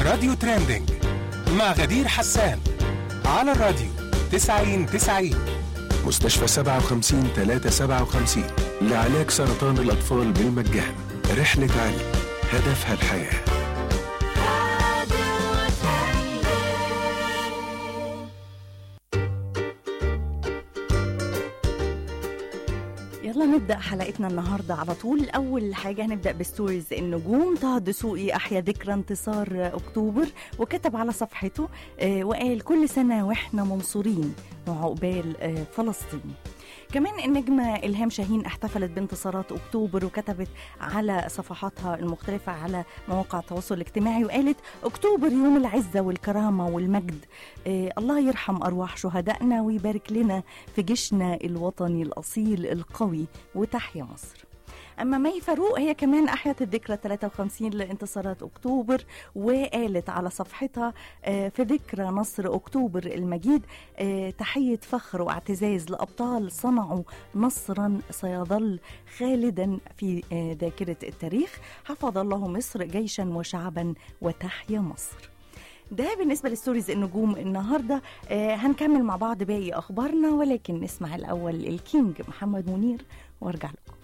راديو تريندينج مع غدير حسان على الراديو 90 90 مستشفى 57 357 لعلاج سرطان الأطفال بالمجان رحلة علم هدفها الحياه يلا نبدا حلقتنا النهارده على طول اول حاجه هنبدا بستوريز النجوم طه دسوقي احيا ذكرى انتصار اكتوبر وكتب على صفحته آه، وقال كل سنه واحنا منصورين وعقبال آه، فلسطين كمان النجمة إلهام شاهين احتفلت بانتصارات أكتوبر وكتبت على صفحاتها المختلفة على مواقع التواصل الاجتماعي وقالت أكتوبر يوم العزة والكرامة والمجد آه الله يرحم أرواح شهدائنا ويبارك لنا في جيشنا الوطني الأصيل القوي وتحيا مصر أما مي فاروق هي كمان أحيت الذكرى 53 لانتصارات أكتوبر وقالت على صفحتها آه، في ذكرى نصر أكتوبر المجيد آه، تحية فخر واعتزاز لأبطال صنعوا نصرا سيظل خالدا في آه، ذاكرة التاريخ حفظ الله مصر جيشا وشعبا وتحيا مصر ده بالنسبة لستوريز النجوم النهاردة آه هنكمل مع بعض باقي أخبارنا ولكن نسمع الأول الكينج محمد منير وارجع لكم